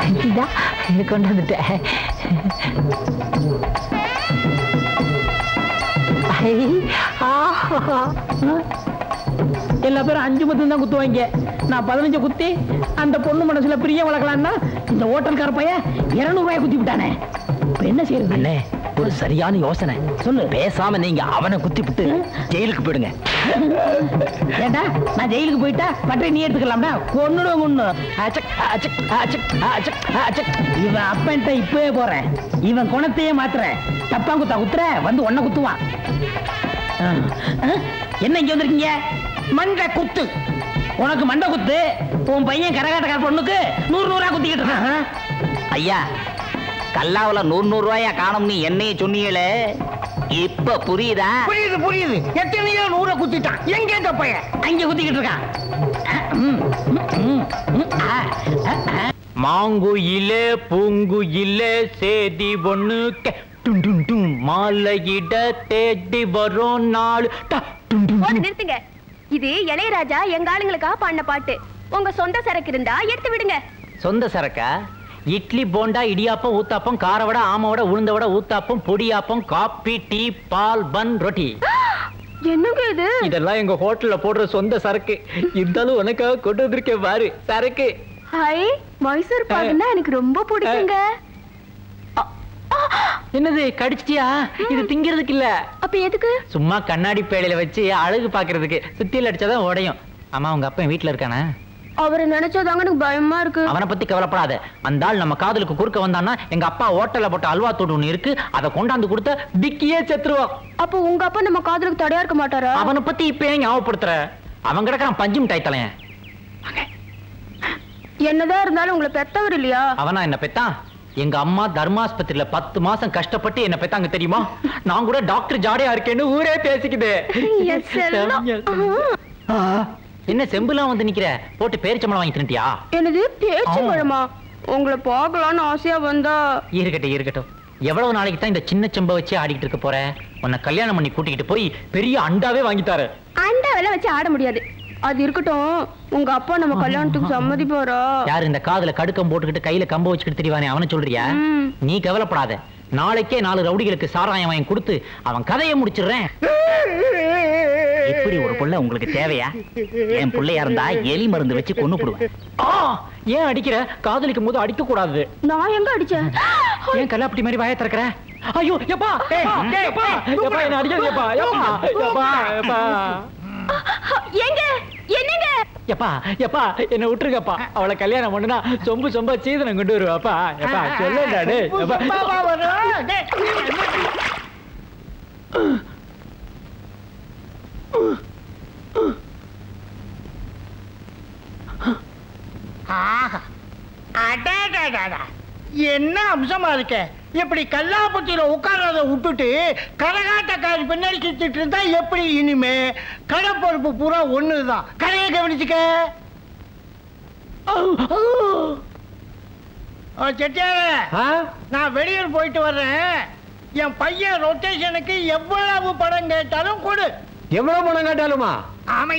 இதா இது கொண்டு வந்துட்டேன் ஐ, ஆஹா. எல்லா பேரும் அஞ்சு பத்து தான் குத்துவாங்க நான் பதினஞ்சு குத்தி அந்த பொண்ணு மனசுல பிரியம் வளர்க்கலாம்னா இந்த ஹோட்டல்கார பையன் இருநூறு ரூபாய் குத்தி விட்டானே இப்ப என்ன செய்யறது அண்ணே ஒரு சரியான யோசனை சொல்லு பேசாம நீங்க அவனை குத்தி விட்டு ஜெயிலுக்கு போயிடுங்க ஏண்டா நான் ஜெயிலுக்கு போயிட்டா பட்டை நீ எடுத்துக்கலாம்டா கொன்னுடும் கொன்னு அச்சக், அச்சக், அச்சக், அச்சக், அச்சக். இவன் அப்பன்ட்ட இப்பவே போறேன் இவன் குணத்தையே மாத்துறேன் தப்பா குத்தா குத்துற வந்து ஒன்ன குத்துவான் ஆ, ஆ, என்ன இங்க வந்திருக்கீங்க மண்டை குத்து உனக்கு மண்டை குத்து உன் பையன் கரகாட்டக்கார பொண்ணுக்கு நூறு நூறா குத்திக்கிட்டு இருக்கான் ஐயா கல்லாவுல நூறு நூறு ரூபாயா காணும்னு என்னைய சொன்னீங்களே இப்ப புரியுதா புரியுது புரியுது எத்தனையோ நூற குத்திட்டான் எங்க இந்த பையன் அங்க குத்திக்கிட்டு இருக்கான் ஆ, ம், ம், ம், ம், ஆ, ஆ, ஆ. மாங்குயிலே பூங்குயிலே சேதி ஒண்ணு கே டும் டும் டும் மாலையிட தேடி வரும் நாள் டா டும் டும் போது டும். நிறுத்துங்க இது இளையராஜா எங்க ஆளுங்களுக்காக பாடின பாட்டு உங்க சொந்த சரக்கு இருந்தா எடுத்து விடுங்க சொந்த சரக்கா இட்லி போண்டா இடியாப்பம் ஊத்தாப்பம் காரவடை ஆமவடை உளுந்த வடை ஊத்தாப்பம் பொடியாப்பம் காப்பி டீ பால் பன் ரொட்டி என்னங்க இது இதெல்லாம் எங்க ஹோட்டல்ல போடுற சொந்த சரக்கு இருந்தாலும் உனக்காக கொண்டு வந்திருக்கேன் பாரு சரக்கு ஹை மைசூர் பாக்குன்னா எனக்கு ரொம்ப பிடிக்குங்க என்னது கடிச்சிட்டியா இது திங்கிறதுக்கு இல்ல அப்ப எதுக்கு சும்மா கண்ணாடி பேழையில வச்சு அழகு பாக்குறதுக்கு சுத்தியில் அடிச்சாதான் உடையும் ஆமா உங்க அப்பா வீட்டுல இருக்கானே அவரை நினைச்சாதாங்க எனக்கு பயமா இருக்கு அவனை பத்தி கவலைப்படாத அந்த ஆள் நம்ம காதலுக்கு குறுக்க வந்தான்னா எங்க அப்பா ஹோட்டல்ல போட்ட அல்வா தோடு ஒண்ணு இருக்கு அதை கொண்டாந்து கொடுத்த டிக்கியே செத்துருவான் அப்போ உங்க அப்பா நம்ம காதலுக்கு தடையா இருக்க மாட்டாரா அவனை பத்தி இப்ப ஏன் ஞாபகப்படுத்துற அவன் கிடக்குறான் பஞ்சு மிட்டாய் தலையன் என்னதான் இருந்தாலும் உங்களை பெத்தவர் இல்லையா அவனா என்ன பெத்தான் எங்க அம்மா தர்மாஸ்பத்திரியில பத்து மாசம் கஷ்டப்பட்டு என்ன பெத்தாங்க தெரியுமா நான் கூட டாக்டர் ஜாடையா இருக்கேன்னு ஊரே பேசிக்குது என் செல்லம். ஆ, என்ன செம்புலாம் வந்து நிக்கிற போட்டு பேரிச்சம்பளம் வாங்கி தின்ட்டியா என்னது பேச்சு பழமா உங்களை பார்க்கலாம்னு ஆசையா வந்தா இருக்கட்டும் இருக்கட்டும் எவ்வளவு நாளைக்கு தான் இந்த சின்ன செம்ப வச்சு ஆடிக்கிட்டு இருக்க போற உன்னை கல்யாணம் பண்ணி கூட்டிக்கிட்டு போய் பெரிய அண்டாவே வாங்கி தர அண்டாவெல்லாம் வச்சு ஆட முடியாது அது இருக்கட்டும் உங்க அப்பா நம்ம கல்யாணத்துக்கு சம்மதிப்பாரா யார் இந்த காதுல கடுக்கம் போட்டுக்கிட்டு கையில கம்ப வச்சுக்கிட்டு தெரியவானே அவனை சொல்றியா ம். நீ கவலைப்படாத நாளைக்கே நாலு ரவுடிகளுக்கு சாராயம் வாங்கி கொடுத்து அவன் கதையை முடிச்சிடுறேன் இப்படி ஒரு புள்ள உங்களுக்கு தேவையா என் புள்ளையா இருந்தா எலி மருந்து வச்சு கொன்னு போடுவேன் ஆ, ஏன் அடிக்கிற காதலிக்கும் போது அடிக்க கூடாது நான் எங்க அடிச்சேன் ஏன் கல்லாப்பட்டி மாதிரி வாய திறக்கிற ஐயோ எப்பா எப்பா, எப்பா, எப்பா, என்ன அடிக்காதீங்கப்பா, எப்பா, எப்பா, எப்பா. எங்க என்னங்க எப்பா எப்பா என்ன விட்டுருங்கப்பா அவளை கல்யாணம் பண்ணுனா சொம்பு சொம்பா சீதனம் கொண்டு வருவாப்பா எப்பா சொல்லுடா டேய் எப்பா. ஆஹா. அடடடடா. என்ன அம்சமா இருக்க இப்படி கல்லாப்பட்டியில உட்கார்றத விட்டுட்டு கரகாட்டக்காரி பின்னாடி சுத்திட்டு இருந்தா எப்படி இனிமே கடை பொறுப்பு பூரா ஒண்ணுதான் கடையை கவனிச்சுக்க ஓ, செட்டியார ஆ? நான் வெளியூர் போயிட்டு வர்றேன் என் பையன் ரொட்டேஷனுக்கு எவ்வளவு படம் கேட்டாலும் கொடு எவ்வளவு பணம் கேட்டாலுமா ஆமா